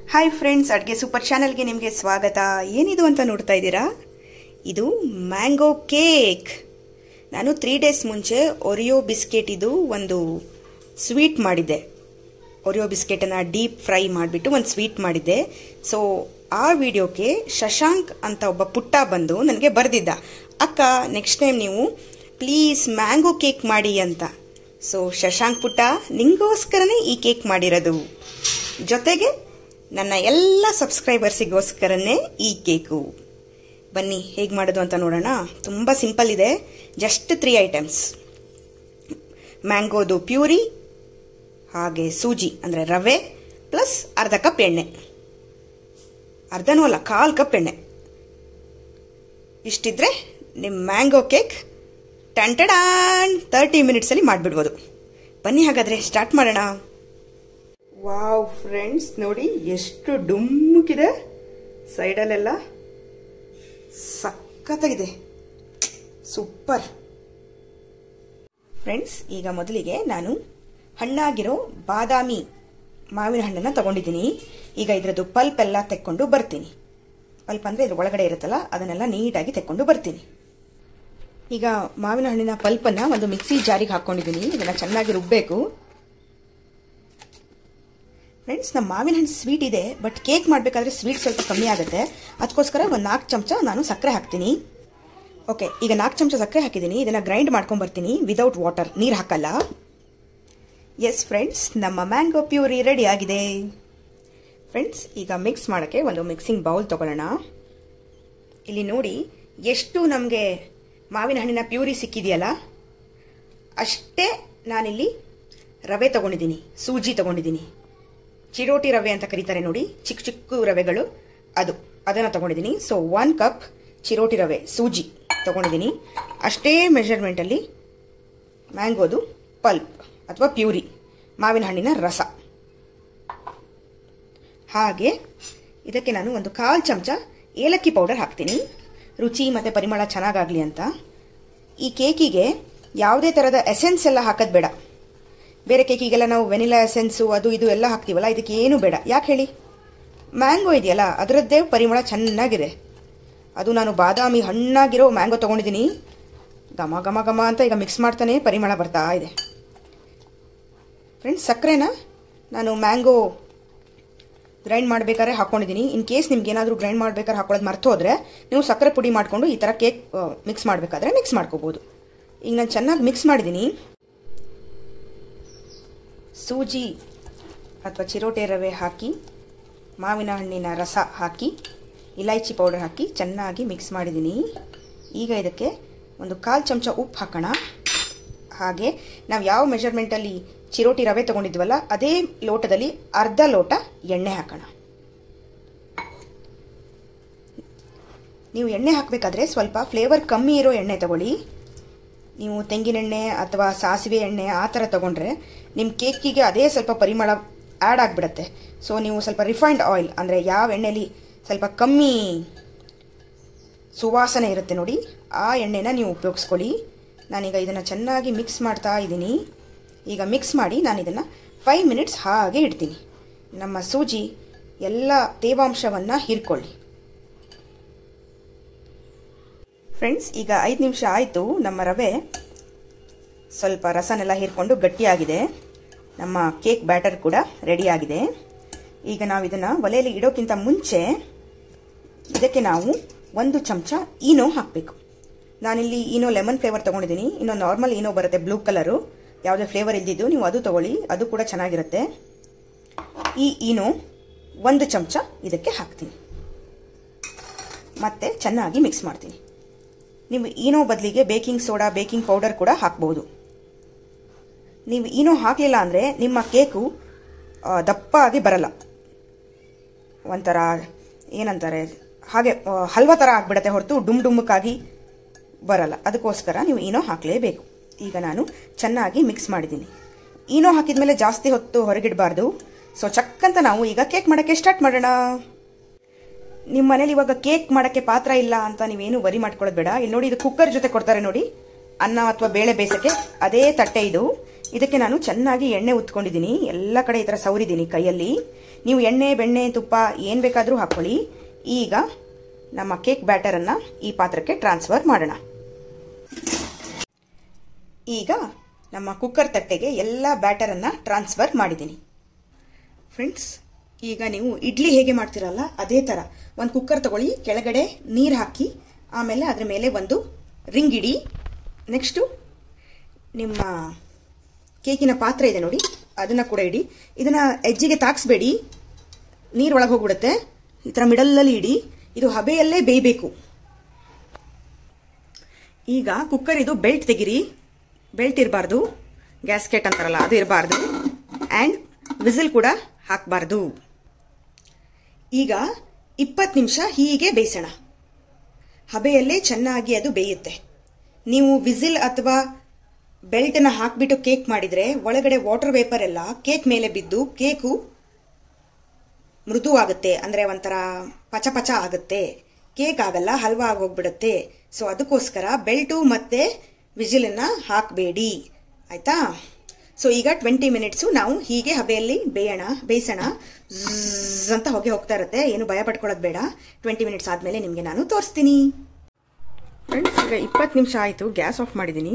hi friends ಅಡುಗೆ super ಚಾನಲ್ಗೆ ನಿಮಗೆ ಸ್ವಾಗತ ಏನಿದು ಅಂತ ನೋಡ್ತಾ ಇದ್ದೀರಾ ಇದು ಮ್ಯಾಂಗೋ ಕೇಕ್ ನಾನು ತ್ರೀ ಡೇಸ್ ಮುಂಚೆ ಒರಿಯೋ ಬಿಸ್ಕೆಟ್ ಇದು ಒಂದು ಸ್ವೀಟ್ ಮಾಡಿದ್ದೆ ಒರಿಯೋ ಬಿಸ್ಕೆಟನ್ನು ಡೀಪ್ ಫ್ರೈ ಮಾಡಿಬಿಟ್ಟು ಒಂದು ಸ್ವೀಟ್ ಮಾಡಿದ್ದೆ ಸೊ ಆ ವಿಡಿಯೋಕ್ಕೆ ಶಶಾಂಕ್ ಅಂತ ಒಬ್ಬ ಪುಟ್ಟ ಬಂದು ನನಗೆ ಬರೆದಿದ್ದ ಅಕ್ಕ ನೆಕ್ಸ್ಟ್ ಟೈಮ್ ನೀವು ಪ್ಲೀಸ್ ಮ್ಯಾಂಗೋ ಕೇಕ್ ಮಾಡಿ ಅಂತ ಸೊ ಶಶಾಂಕ್ ಪುಟ್ಟ ನಿಂಗೋಸ್ಕರನೇ ಈ ಕೇಕ್ ಮಾಡಿರೋದು ಜೊತೆಗೆ ನನ್ನ ಎಲ್ಲ ಸಬ್ಸ್ಕ್ರೈಬರ್ಸಿಗೋಸ್ಕರನೇ ಈ ಕೇಕು ಬನ್ನಿ ಹೇಗೆ ಮಾಡೋದು ಅಂತ ನೋಡೋಣ ತುಂಬ ಸಿಂಪಲ್ ಇದೆ ಜಸ್ಟ್ ತ್ರೀ ಐಟಮ್ಸ್ ಮ್ಯಾಂಗೋದು ಪ್ಯೂರಿ ಹಾಗೆ ಸೂಜಿ ಅಂದರೆ ರವೆ ಪ್ಲಸ್ ಅರ್ಧ ಕಪ್ ಎಣ್ಣೆ ಅರ್ಧನೂ ಅಲ್ಲ ಕಾಲು ಕಪ್ ಎಣ್ಣೆ ಇಷ್ಟಿದ್ರೆ ನಿಮ್ಮ ಮ್ಯಾಂಗೋ ಕೇಕ್ ಟಂಟಡಾನ್ ತರ್ಟಿ ಮಿನಿಟ್ಸಲ್ಲಿ ಮಾಡಿಬಿಡ್ಬೋದು ಬನ್ನಿ ಹಾಗಾದರೆ ಸ್ಟಾರ್ಟ್ ಮಾಡೋಣ ವಾವ್ ಫ್ರೆಂಡ್ಸ್ ನೋಡಿ ಎಷ್ಟು ಡುಮ್ಮುಗಿದೆ ಸೈಡಲ್ಲೆಲ್ಲ ಸಖತ್ತಾಗಿದೆ ಸೂಪರ್ ಫ್ರೆಂಡ್ಸ್ ಈಗ ಮೊದಲಿಗೆ ನಾನು ಹಣ್ಣಾಗಿರೋ ಬಾದಾಮಿ ಮಾವಿನ ಹಣ್ಣನ್ನು ತಗೊಂಡಿದ್ದೀನಿ ಈಗ ಇದರದ್ದು ಪಲ್ಪ್ ಎಲ್ಲ ತೆಕ್ಕೊಂಡು ಬರ್ತೀನಿ ಪಲ್ಪ್ ಅಂದರೆ ಇದ್ರ ಒಳಗಡೆ ಇರುತ್ತಲ್ಲ ಅದನ್ನೆಲ್ಲ ನೀಟಾಗಿ ತೆಕ್ಕೊಂಡು ಬರ್ತೀನಿ ಈಗ ಮಾವಿನ ಹಣ್ಣಿನ ಪಲ್ಪನ್ನು ಒಂದು ಮಿಕ್ಸಿ ಜಾರಿಗೆ ಹಾಕ್ಕೊಂಡಿದ್ದೀನಿ ಇದನ್ನು ಚೆನ್ನಾಗಿ ರುಬ್ಬಬೇಕು ಫ್ರೆಂಡ್ಸ್ ನಮ್ಮ ಮಾವಿನ ಹಣ್ಣು ಸ್ವೀಟ್ ಇದೆ ಬಟ್ ಕೇಕ್ ಮಾಡಬೇಕಾದ್ರೆ ಸ್ವೀಟ್ ಸ್ವಲ್ಪ ಕಮ್ಮಿ ಆಗುತ್ತೆ ಅದಕ್ಕೋಸ್ಕರ ಒಂದು ನಾಲ್ಕು ಚಮಚ ನಾನು ಸಕ್ಕರೆ ಹಾಕ್ತೀನಿ ಓಕೆ ಈಗ ನಾಲ್ಕು ಚಮಚ ಸಕ್ಕರೆ ಹಾಕಿದ್ದೀನಿ ಇದನ್ನು ಗ್ರೈಂಡ್ ಮಾಡ್ಕೊಂಡು ಬರ್ತೀನಿ ವಿದೌಟ್ ವಾಟರ್ ನೀರು ಹಾಕಲ್ಲ ಎಸ್ ಫ್ರೆಂಡ್ಸ್ ನಮ್ಮ ಮ್ಯಾಂಗೋ ಪ್ಯೂರಿ ರೆಡಿ ಆಗಿದೆ ಫ್ರೆಂಡ್ಸ್ ಈಗ ಮಿಕ್ಸ್ ಮಾಡೋಕ್ಕೆ ಒಂದು ಮಿಕ್ಸಿಂಗ್ ಬೌಲ್ ತೊಗೊಳ್ಳೋಣ ಇಲ್ಲಿ ನೋಡಿ ಎಷ್ಟು ನಮಗೆ ಮಾವಿನ ಹಣ್ಣಿನ ಪ್ಯೂರಿ ಸಿಕ್ಕಿದೆಯಲ್ಲ ಅಷ್ಟೇ ನಾನಿಲ್ಲಿ ರವೆ ತೊಗೊಂಡಿದ್ದೀನಿ ಸೂಜಿ ತೊಗೊಂಡಿದ್ದೀನಿ ಚಿರೋಟಿ ರವೆ ಅಂತ ಕರೀತಾರೆ ನೋಡಿ ಚಿಕ್ಕ ಚಿಕ್ಕ ರವೆಗಳು ಅದು ಅದನ್ನು ತೊಗೊಂಡಿದ್ದೀನಿ ಸೊ ಒನ್ ಕಪ್ ಚಿರೋಟಿ ರವೆ ಸೂಜಿ ತೊಗೊಂಡಿದ್ದೀನಿ ಅಷ್ಟೇ ಮೆಷರ್ಮೆಂಟಲ್ಲಿ ಮ್ಯಾಂಗೋದು ಪಲ್ಪ್ ಅಥವಾ ಪ್ಯೂರಿ ಮಾವಿನ ಹಣ್ಣಿನ ರಸ ಹಾಗೆ ಇದಕ್ಕೆ ನಾನು ಒಂದು ಕಾಲು ಚಮಚ ಏಲಕ್ಕಿ ಪೌಡರ್ ಹಾಕ್ತೀನಿ ರುಚಿ ಮತ್ತು ಪರಿಮಳ ಚೆನ್ನಾಗಾಗಲಿ ಅಂತ ಈ ಕೇಕಿಗೆ ಯಾವುದೇ ಥರದ ಎಸೆನ್ಸ್ ಎಲ್ಲ ಹಾಕೋದು ಬೇಡ ಬೇರೆ ಕೇಕಿಗೆಲ್ಲ ನಾವು ವೆನಿಲಾ ಎಸೆನ್ಸು ಅದು ಇದು ಎಲ್ಲ ಹಾಕ್ತೀವಲ್ಲ ಇದಕ್ಕೆ ಏನು ಬೇಡ ಯಾಕೆ ಹೇಳಿ ಮ್ಯಾಂಗೋ ಇದೆಯಲ್ಲ ಅದರದ್ದೇ ಪರಿಮಳ ಚೆನ್ನಾಗಿದೆ ಅದು ನಾನು ಬಾದಾಮಿ ಹಣ್ಣಾಗಿರೋ ಮ್ಯಾಂಗೋ ತೊಗೊಂಡಿದ್ದೀನಿ ಘಮ ಘಮ ಘಮ ಅಂತ ಈಗ ಮಿಕ್ಸ್ ಮಾಡ್ತಾನೆ ಪರಿಮಳ ಬರ್ತಾ ಇದೆ ಫ್ರೆಂಡ್ಸ್ ಸಕ್ಕರೆನ ನಾನು ಮ್ಯಾಂಗೋ ಗ್ರೈಂಡ್ ಮಾಡಬೇಕಾದ್ರೆ ಹಾಕ್ಕೊಂಡಿದ್ದೀನಿ ಇನ್ ಕೇಸ್ ನಿಮ್ಗೆ ಏನಾದರೂ ಗ್ರೈಂಡ್ ಮಾಡ್ಬೇಕಾದ್ರೆ ಹಾಕೊಳ್ಳೋದು ಮರ್ತು ಹೋದರೆ ನೀವು ಸಕ್ಕರೆ ಪುಡಿ ಮಾಡಿಕೊಂಡು ಈ ಥರ ಕೇಕ್ ಮಿಕ್ಸ್ ಮಾಡಬೇಕಾದ್ರೆ ಮಿಕ್ಸ್ ಮಾಡ್ಕೋಬೋದು ಈಗ ನಾನು ಚೆನ್ನಾಗಿ ಮಿಕ್ಸ್ ಮಾಡಿದ್ದೀನಿ ಸೂಜಿ ಅಥವಾ ಚಿರೋಟೆ ರವೆ ಹಾಕಿ ಮಾವಿನ ಹಣ್ಣಿನ ರಸ ಹಾಕಿ ಇಲೈಚಿ ಪೌಡರ್ ಹಾಕಿ ಚೆನ್ನಾಗಿ ಮಿಕ್ಸ್ ಮಾಡಿದ್ದೀನಿ ಈಗ ಇದಕ್ಕೆ ಒಂದು ಕಾಲು ಚಮಚ ಉಪ್ಪು ಹಾಕೋಣ ಹಾಗೆ ನಾವು ಯಾವ ಮೆಷರ್ಮೆಂಟಲ್ಲಿ ಚಿರೋಟಿ ರವೆ ತೊಗೊಂಡಿದ್ವಲ್ಲ ಅದೇ ಲೋಟದಲ್ಲಿ ಅರ್ಧ ಲೋಟ ಎಣ್ಣೆ ಹಾಕೋಣ ನೀವು ಎಣ್ಣೆ ಹಾಕಬೇಕಾದ್ರೆ ಸ್ವಲ್ಪ ಫ್ಲೇವರ್ ಕಮ್ಮಿ ಇರೋ ಎಣ್ಣೆ ತಗೊಳ್ಳಿ ನೀವು ತೆಂಗಿನೆಣ್ಣೆ ಅಥವಾ ಸಾಸಿವೆ ಎಣ್ಣೆ ಆ ಥರ ತೊಗೊಂಡ್ರೆ ನಿಮ್ಮ ಕೇಕಿಗೆ ಅದೇ ಸ್ವಲ್ಪ ಪರಿಮಳ ಆ್ಯಡ್ ಆಗಿಬಿಡುತ್ತೆ ಸೊ ನೀವು ಸ್ವಲ್ಪ ರಿಫೈನ್ಡ್ ಆಯಿಲ್ ಅಂದರೆ ಯಾವ ಎಣ್ಣೆಲಿ ಸ್ವಲ್ಪ ಕಮ್ಮಿ ಸುವಾಸನೆ ಇರುತ್ತೆ ನೋಡಿ ಆ ಎಣ್ಣೆನ ನೀವು ಉಪಯೋಗಿಸ್ಕೊಳ್ಳಿ ನಾನೀಗ ಇದನ್ನು ಚೆನ್ನಾಗಿ ಮಿಕ್ಸ್ ಮಾಡ್ತಾ ಇದ್ದೀನಿ ಈಗ ಮಿಕ್ಸ್ ಮಾಡಿ ನಾನು ಇದನ್ನು ಫೈವ್ ಮಿನಿಟ್ಸ್ ಹಾಗೆ ಇಡ್ತೀನಿ ನಮ್ಮ ಸೂಜಿ ಎಲ್ಲ ತೇವಾಂಶವನ್ನು ಹೀರ್ಕೊಳ್ಳಿ ಫ್ರೆಂಡ್ಸ್ ಈಗ ಐದು ನಿಮಿಷ ಆಯಿತು ನಮ್ಮ ರವೆ ಸ್ವಲ್ಪ ರಸನೆಲ್ಲ ಹೀರ್ಕೊಂಡು ಗಟ್ಟಿಯಾಗಿದೆ ನಮ್ಮ ಕೇಕ್ ಬ್ಯಾಟರ್ ಕೂಡ ರೆಡಿಯಾಗಿದೆ ಈಗ ನಾವು ಇದನ್ನು ಒಲೆಯಲ್ಲಿ ಇಡೋಕ್ಕಿಂತ ಮುಂಚೆ ಇದಕ್ಕೆ ನಾವು ಒಂದು ಚಮಚ ಈನೋ ಹಾಕಬೇಕು ನಾನಿಲ್ಲಿ ಈನೋ ಲೆಮನ್ ಫ್ಲೇವರ್ ತೊಗೊಂಡಿದ್ದೀನಿ ಇನ್ನೂ ನಾರ್ಮಲ್ ಈನೋ ಬರುತ್ತೆ ಬ್ಲೂ ಕಲರು ಯಾವುದೇ ಫ್ಲೇವರ್ ಇದ್ದಿದ್ದು ನೀವು ಅದು ತೊಗೊಳ್ಳಿ ಅದು ಕೂಡ ಚೆನ್ನಾಗಿರುತ್ತೆ ಈ ಈನೋ ಒಂದು ಚಮಚ ಇದಕ್ಕೆ ಹಾಕ್ತೀನಿ ಮತ್ತೆ ಚೆನ್ನಾಗಿ ಮಿಕ್ಸ್ ಮಾಡ್ತೀನಿ ನೀವು ಈನೋ ಬದಲಿಗೆ ಬೇಕಿಂಗ್ ಸೋಡಾ ಬೇಕಿಂಗ್ ಪೌಡರ್ ಕೂಡ ಹಾಕ್ಬೋದು ನೀವು ಈನೋ ಹಾಕಲಿಲ್ಲ ಅಂದರೆ ನಿಮ್ಮ ಕೇಕು ದಪ್ಪ ಆಗಿ ಬರಲ್ಲ ಒಂಥರ ಏನಂತಾರೆ ಹಾಗೆ ಹಲ್ವಾ ಥರ ಆಗಿಬಿಡತ್ತೆ ಹೊರತು ಡುಮ್ ಡುಮ್ಮಕ್ಕಾಗಿ ಬರಲ್ಲ ಅದಕ್ಕೋಸ್ಕರ ನೀವು ಈನೋ ಹಾಕಲೇಬೇಕು ಈಗ ನಾನು ಚೆನ್ನಾಗಿ ಮಿಕ್ಸ್ ಮಾಡಿದ್ದೀನಿ ಈನೋ ಹಾಕಿದ ಮೇಲೆ ಜಾಸ್ತಿ ಹೊತ್ತು ಹೊರಗಿಡಬಾರ್ದು ಸೊ ಚಕ್ಕಂತ ನಾವು ಈಗ ಕೇಕ್ ಮಾಡೋಕ್ಕೆ ಸ್ಟಾರ್ಟ್ ಮಾಡೋಣ ನಿಮ್ಮ ಮನೇಲಿ ಇವಾಗ ಕೇಕ್ ಮಾಡೋಕ್ಕೆ ಪಾತ್ರ ಇಲ್ಲ ಅಂತ ನೀವೇನು ವರಿ ಮಾಡ್ಕೊಳ್ಳೋದು ಬೇಡ ಇಲ್ಲಿ ನೋಡಿ ಇದು ಕುಕ್ಕರ್ ಜೊತೆ ಕೊಡ್ತಾರೆ ನೋಡಿ ಅನ್ನ ಅಥವಾ ಬೇಳೆ ಬೇಯಿಸೋಕ್ಕೆ ಅದೇ ತಟ್ಟೆ ಇದು ಇದಕ್ಕೆ ನಾನು ಚೆನ್ನಾಗಿ ಎಣ್ಣೆ ಉತ್ಕೊಂಡಿದ್ದೀನಿ ಎಲ್ಲ ಕಡೆ ಈ ಥರ ಸವರಿದ್ದೀನಿ ಕೈಯಲ್ಲಿ ನೀವು ಎಣ್ಣೆ ಬೆಣ್ಣೆ ತುಪ್ಪ ಏನು ಬೇಕಾದರೂ ಹಾಕ್ಕೊಳ್ಳಿ ಈಗ ನಮ್ಮ ಕೇಕ್ ಬ್ಯಾಟರನ್ನು ಈ ಪಾತ್ರಕ್ಕೆ ಟ್ರಾನ್ಸ್ಫರ್ ಮಾಡೋಣ ಈಗ ನಮ್ಮ ಕುಕ್ಕರ್ ತಟ್ಟೆಗೆ ಎಲ್ಲ ಬ್ಯಾಟರನ್ನು ಟ್ರಾನ್ಸ್ಫರ್ ಮಾಡಿದ್ದೀನಿ ಫ್ರೆಂಡ್ಸ್ ಈಗ ನೀವು ಇಡ್ಲಿ ಹೇಗೆ ಮಾಡ್ತೀರಲ್ಲ ಅದೇ ಥರ ಒಂದು ಕುಕ್ಕರ್ ತಗೊಳ್ಳಿ ಕೆಳಗಡೆ ನೀರು ಹಾಕಿ ಆಮೇಲೆ ಅದರ ಮೇಲೆ ಒಂದು ರಿಂಗ್ ಇಡಿ ನೆಕ್ಸ್ಟು ನಿಮ್ಮ ಕೇಕಿನ ಪಾತ್ರೆ ಇದೆ ನೋಡಿ ಅದನ್ನು ಕೂಡ ಇಡಿ ಇದನ್ನು ಎಜ್ಜಿಗೆ ತಾಕ್ಸ್ಬೇಡಿ ನೀರು ಒಳಗೆ ಹೋಗ್ಬಿಡುತ್ತೆ ಈ ಥರ ಮಿಡಲಲ್ಲಿ ಇಡಿ ಇದು ಹಬೆಯಲ್ಲೇ ಬೇಯಬೇಕು ಈಗ ಕುಕ್ಕರ್ ಇದು ಬೆಲ್ಟ್ ತೆಗಿರಿ ಬೆಲ್ಟ್ ಇರಬಾರ್ದು ಗ್ಯಾಸ್ಕೆಟ್ ಅಂತಾರಲ್ಲ ಅದು ಇರಬಾರ್ದು ಆ್ಯಂಡ್ ವಿಸಿಲ್ ಕೂಡ ಹಾಕಬಾರ್ದು ಈಗ ಇಪ್ಪತ್ತು ನಿಮಿಷ ಹೀಗೆ ಬೇಯಿಸೋಣ ಹಬೆಯಲ್ಲೇ ಚೆನ್ನಾಗಿ ಅದು ಬೇಯುತ್ತೆ ನೀವು ವಿಸಿಲ್ ಅಥವಾ ಬೆಲ್ಟನ್ನು ಹಾಕಿಬಿಟ್ಟು ಕೇಕ್ ಮಾಡಿದರೆ ಒಳಗಡೆ ವಾಟರ್ ವೇಪರ್ ಎಲ್ಲ ಕೇಕ್ ಮೇಲೆ ಬಿದ್ದು ಕೇಕು ಮೃದುವಾಗುತ್ತೆ ಅಂದರೆ ಒಂಥರ ಪಚ ಪಚ ಆಗುತ್ತೆ ಕೇಕ್ ಆಗಲ್ಲ ಹಲ್ವಾ ಆಗೋಗ್ಬಿಡುತ್ತೆ ಸೊ ಅದಕ್ಕೋಸ್ಕರ ಬೆಲ್ಟು ಮತ್ತು ವಿಜಿಲನ್ನು ಹಾಕಬೇಡಿ ಆಯಿತಾ ಸೊ ಈಗ ಟ್ವೆಂಟಿ ಮಿನಿಟ್ಸು ನಾವು ಹೀಗೆ ಹಬೆಯಲ್ಲಿ ಬೇಯೋಣ ಬೇಯಿಸೋಣ ಝ್ಝ್ ಅಂತ ಹೊಗೆ ಹೋಗ್ತಾ ಇರುತ್ತೆ ಏನು ಭಯ ಪಡ್ಕೊಳ್ಳೋದು ಬೇಡ ಟ್ವೆಂಟಿ ಮಿನಿಟ್ಸ್ ಆದಮೇಲೆ ನಿಮಗೆ ನಾನು ತೋರಿಸ್ತೀನಿ ಫ್ರೆಂಡ್ಸ್ ಈಗ ಇಪ್ಪತ್ತು ನಿಮಿಷ ಆಯಿತು ಗ್ಯಾಸ್ ಆಫ್ ಮಾಡಿದ್ದೀನಿ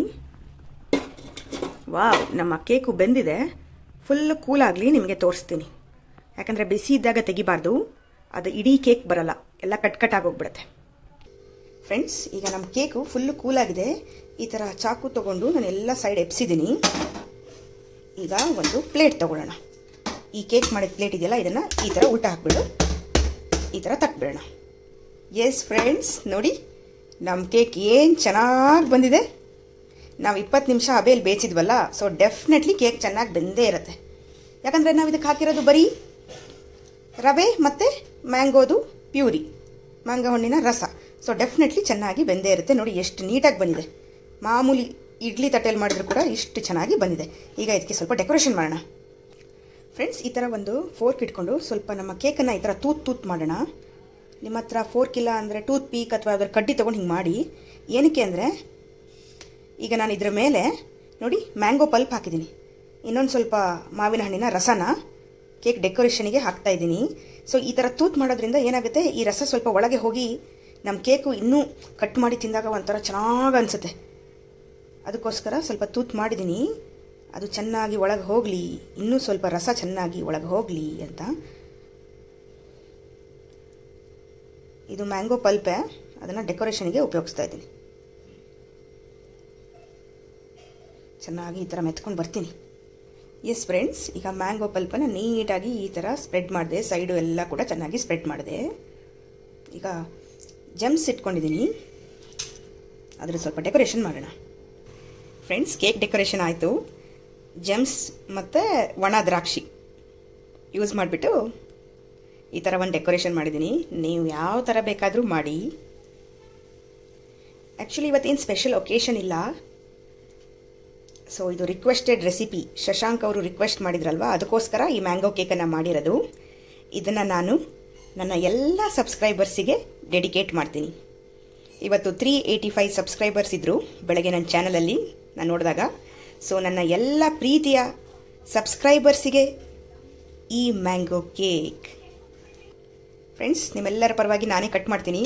ವಾವ್ ನಮ್ಮ ಕೇಕು ಬೆಂದಿದೆ ಫುಲ್ ಕೂಲ್ ಆಗಲಿ ನಿಮಗೆ ತೋರಿಸ್ತೀನಿ ಯಾಕಂದರೆ ಬಿಸಿ ಇದ್ದಾಗ ತೆಗಿಬಾರ್ದು ಅದು ಇಡೀ ಕೇಕ್ ಬರಲ್ಲ ಎಲ್ಲ ಕಟ್ ಕಟ್ ಆಗೋಗ್ಬಿಡುತ್ತೆ ಫ್ರೆಂಡ್ಸ್ ಈಗ ನಮ್ಮ ಕೇಕು ಫುಲ್ಲು ಕೂಲಾಗಿದೆ ಈ ಥರ ಚಾಕು ತೊಗೊಂಡು ನಾನು ಎಲ್ಲ ಸೈಡ್ ಎಪ್ಸಿದ್ದೀನಿ ಈಗ ಒಂದು ಪ್ಲೇಟ್ ತೊಗೊಳ್ಳೋಣ ಈ ಕೇಕ್ ಮಾಡಿದ ಪ್ಲೇಟ್ ಇದೆಯಲ್ಲ ಇದನ್ನು ಈ ಥರ ಉಲ್ಟ ಹಾಕ್ಬಿಡು ಈ ಥರ ತಕ್ಬಿಡೋಣ ಎಸ್ ಫ್ರೆಂಡ್ಸ್ ನೋಡಿ ನಮ್ಮ ಕೇಕ್ ಏನು ಚೆನ್ನಾಗಿ ಬಂದಿದೆ ನಾವು ಇಪ್ಪತ್ತು ನಿಮಿಷ ಹಬೇಲಿ ಬೇಯಿಸಿದ್ವಲ್ಲ ಸೊ ಡೆಫಿನೆಟ್ಲಿ ಕೇಕ್ ಚೆನ್ನಾಗಿ ಬೆಂದೇ ಇರುತ್ತೆ ಯಾಕಂದರೆ ನಾವು ಇದಕ್ಕೆ ಹಾಕಿರೋದು ಬರೀ ರವೆ ಮತ್ತು ಮ್ಯಾಂಗೋದು ಪ್ಯೂರಿ ಮ್ಯಾಂಗೋ ಹಣ್ಣಿನ ರಸ ಸೊ ಡೆಫಿನೆಟ್ಲಿ ಚೆನ್ನಾಗಿ ಬೆಂದೇ ಇರುತ್ತೆ ನೋಡಿ ಎಷ್ಟು ನೀಟಾಗಿ ಬಂದಿದೆ ಮಾಮೂಲಿ ಇಡ್ಲಿ ತಟ್ಟೆಯಲ್ಲಿ ಮಾಡಿದ್ರು ಕೂಡ ಇಷ್ಟು ಚೆನ್ನಾಗಿ ಬಂದಿದೆ ಈಗ ಇದಕ್ಕೆ ಸ್ವಲ್ಪ ಡೆಕೋರೇಷನ್ ಮಾಡೋಣ ಫ್ರೆಂಡ್ಸ್ ಈ ಥರ ಒಂದು ಫೋರ್ಕ್ ಇಟ್ಕೊಂಡು ಸ್ವಲ್ಪ ನಮ್ಮ ಕೇಕನ್ನು ಈ ಥರ ತೂತ್ ತೂತ್ ಮಾಡೋಣ ನಿಮ್ಮ ಹತ್ರ ಫೋರ್ಕ್ ಇಲ್ಲ ಅಂದರೆ ಟೂತ್ ಪೀಕ್ ಅಥವಾ ಅದರ ಕಡ್ಡಿ ತೊಗೊಂಡು ಹಿಂಗೆ ಮಾಡಿ ಏನಕ್ಕೆ ಅಂದರೆ ಈಗ ನಾನು ಇದರ ಮೇಲೆ ನೋಡಿ ಮ್ಯಾಂಗೋ ಪಲ್ಪ್ ಹಾಕಿದ್ದೀನಿ ಇನ್ನೊಂದು ಸ್ವಲ್ಪ ಮಾವಿನ ಹಣ್ಣಿನ ರಸನ ಕೇಕ್ ಡೆಕೋರೇಷನಿಗೆ ಹಾಕ್ತಾ ಇದ್ದೀನಿ ಸೊ ಈ ಥರ ತೂತ್ ಮಾಡೋದ್ರಿಂದ ಏನಾಗುತ್ತೆ ಈ ರಸ ಸ್ವಲ್ಪ ಒಳಗೆ ಹೋಗಿ ನಮ್ಮ ಕೇಕು ಇನ್ನೂ ಕಟ್ ಮಾಡಿ ತಿಂದಾಗ ಒಂಥರ ಚೆನ್ನಾಗಿ ಅನಿಸುತ್ತೆ ಅದಕ್ಕೋಸ್ಕರ ಸ್ವಲ್ಪ ತೂತ್ ಮಾಡಿದ್ದೀನಿ ಅದು ಚೆನ್ನಾಗಿ ಒಳಗೆ ಹೋಗಲಿ ಇನ್ನೂ ಸ್ವಲ್ಪ ರಸ ಚೆನ್ನಾಗಿ ಒಳಗೆ ಹೋಗಲಿ ಅಂತ ಇದು ಮ್ಯಾಂಗೋ ಪಲ್ಪೆ ಅದನ್ನು ಡೆಕೋರೇಷನ್ಗೆ ಉಪಯೋಗಿಸ್ತಾ ಇದ್ದೀನಿ ಚೆನ್ನಾಗಿ ಈ ಥರ ಮೆತ್ಕೊಂಡು ಬರ್ತೀನಿ ಎಸ್ ಫ್ರೆಂಡ್ಸ್ ಈಗ ಮ್ಯಾಂಗೋ ಪಲ್ಪನ್ನು ನೀಟಾಗಿ ಈ ಥರ ಸ್ಪ್ರೆಡ್ ಮಾಡಿದೆ ಸೈಡು ಎಲ್ಲ ಕೂಡ ಚೆನ್ನಾಗಿ ಸ್ಪ್ರೆಡ್ ಮಾಡಿದೆ ಈಗ ಜಮ್ಸ್ ಇಟ್ಕೊಂಡಿದ್ದೀನಿ ಅದರ ಸ್ವಲ್ಪ ಡೆಕೋರೇಷನ್ ಮಾಡೋಣ ಫ್ರೆಂಡ್ಸ್ ಕೇಕ್ ಡೆಕೋರೇಷನ್ ಆಯಿತು ಜೆಮ್ಸ್ ಮತ್ತು ಒಣ ದ್ರಾಕ್ಷಿ ಯೂಸ್ ಮಾಡಿಬಿಟ್ಟು ಈ ಥರ ಒಂದು ಡೆಕೋರೇಷನ್ ಮಾಡಿದ್ದೀನಿ ನೀವು ಯಾವ ಥರ ಬೇಕಾದರೂ ಮಾಡಿ ಆ್ಯಕ್ಚುಲಿ ಇವತ್ತೇನು ಸ್ಪೆಷಲ್ ಒಕೇಶನ್ ಇಲ್ಲ ಸೊ ಇದು ರಿಕ್ವೆಸ್ಟೆಡ್ ರೆಸಿಪಿ ಶಶಾಂಕ್ ಅವರು ರಿಕ್ವೆಸ್ಟ್ ಮಾಡಿದ್ರಲ್ವ ಅದಕ್ಕೋಸ್ಕರ ಈ ಮ್ಯಾಂಗೋ ಕೇಕನ್ನು ಮಾಡಿರೋದು ಇದನ್ನು ನಾನು ನನ್ನ ಎಲ್ಲ ಸಬ್ಸ್ಕ್ರೈಬರ್ಸಿಗೆ ಡೆಡಿಕೇಟ್ ಮಾಡ್ತೀನಿ ಇವತ್ತು ತ್ರೀ ಏಯ್ಟಿ ಫೈವ್ ಸಬ್ಸ್ಕ್ರೈಬರ್ಸ್ ಇದ್ದರು ಬೆಳಗ್ಗೆ ನನ್ನ ಚಾನಲಲ್ಲಿ ನಾನು ನೋಡಿದಾಗ ಸೊ ನನ್ನ ಎಲ್ಲ ಪ್ರೀತಿಯ ಸಬ್ಸ್ಕ್ರೈಬರ್ಸಿಗೆ ಈ ಮ್ಯಾಂಗೋ ಕೇಕ್ ಫ್ರೆಂಡ್ಸ್ ನಿಮ್ಮೆಲ್ಲರ ಪರವಾಗಿ ನಾನೇ ಕಟ್ ಮಾಡ್ತೀನಿ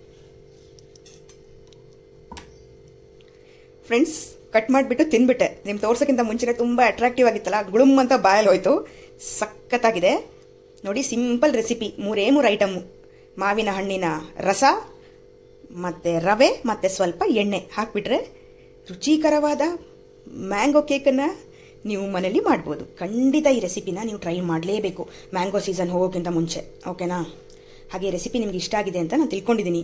ಫ್ರೆಂಡ್ಸ್ ಕಟ್ ಮಾಡಿಬಿಟ್ಟು ತಿನ್ಬಿಟ್ಟೆ ನಿಮ್ಮ ತೋರ್ಸೋಕ್ಕಿಂತ ಮುಂಚೆನೇ ತುಂಬ ಅಟ್ರಾಕ್ಟಿವ್ ಆಗಿತ್ತಲ್ಲ ಗುಳುಮ್ ಅಂತ ಬಾಯಲ್ಲಿ ಹೋಯ್ತು ಸಖತ್ತಾಗಿದೆ ನೋಡಿ ಸಿಂಪಲ್ ರೆಸಿಪಿ ಮೂರೇ ಮೂರು ಐಟಮು ಮಾವಿನ ಹಣ್ಣಿನ ರಸ ಮತ್ತು ರವೆ ಮತ್ತು ಸ್ವಲ್ಪ ಎಣ್ಣೆ ಹಾಕಿಬಿಟ್ರೆ ರುಚಿಕರವಾದ ಮ್ಯಾಂಗೋ ಕೇಕನ್ನು ನೀವು ಮನೇಲಿ ಮಾಡ್ಬೋದು ಖಂಡಿತ ಈ ರೆಸಿಪಿನ ನೀವು ಟ್ರೈ ಮಾಡಲೇಬೇಕು ಮ್ಯಾಂಗೋ ಸೀಸನ್ ಹೋಗೋಕ್ಕಿಂತ ಮುಂಚೆ ಓಕೆನಾ ಹಾಗೆ ರೆಸಿಪಿ ನಿಮ್ಗೆ ಇಷ್ಟ ಆಗಿದೆ ಅಂತ ನಾನು ತಿಳ್ಕೊಂಡಿದ್ದೀನಿ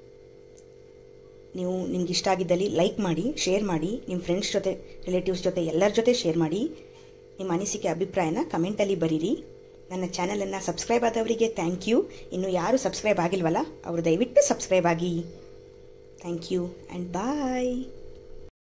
ನೀವು ನಿಮ್ಗೆ ಇಷ್ಟ ಆಗಿದ್ದಲ್ಲಿ ಲೈಕ್ ಮಾಡಿ ಶೇರ್ ಮಾಡಿ ನಿಮ್ಮ ಫ್ರೆಂಡ್ಸ್ ಜೊತೆ ರಿಲೇಟಿವ್ಸ್ ಜೊತೆ ಎಲ್ಲರ ಜೊತೆ ಶೇರ್ ಮಾಡಿ ನಿಮ್ಮ ಅನಿಸಿಕೆ ಅಭಿಪ್ರಾಯನ ಕಮೆಂಟಲ್ಲಿ ಬರೀರಿ ನನ್ನ ಚಾನಲನ್ನು ಸಬ್ಸ್ಕ್ರೈಬ್ ಆದವರಿಗೆ ಥ್ಯಾಂಕ್ ಯು ಇನ್ನು ಯಾರು ಸಬ್ಸ್ಕ್ರೈಬ್ ಆಗಿಲ್ವಲ್ಲ ಅವರು ದಯವಿಟ್ಟು ಸಬ್ಸ್ಕ್ರೈಬ್ ಆಗಿ ಥ್ಯಾಂಕ್ ಯು ಆ್ಯಂಡ್ ಬಾಯ್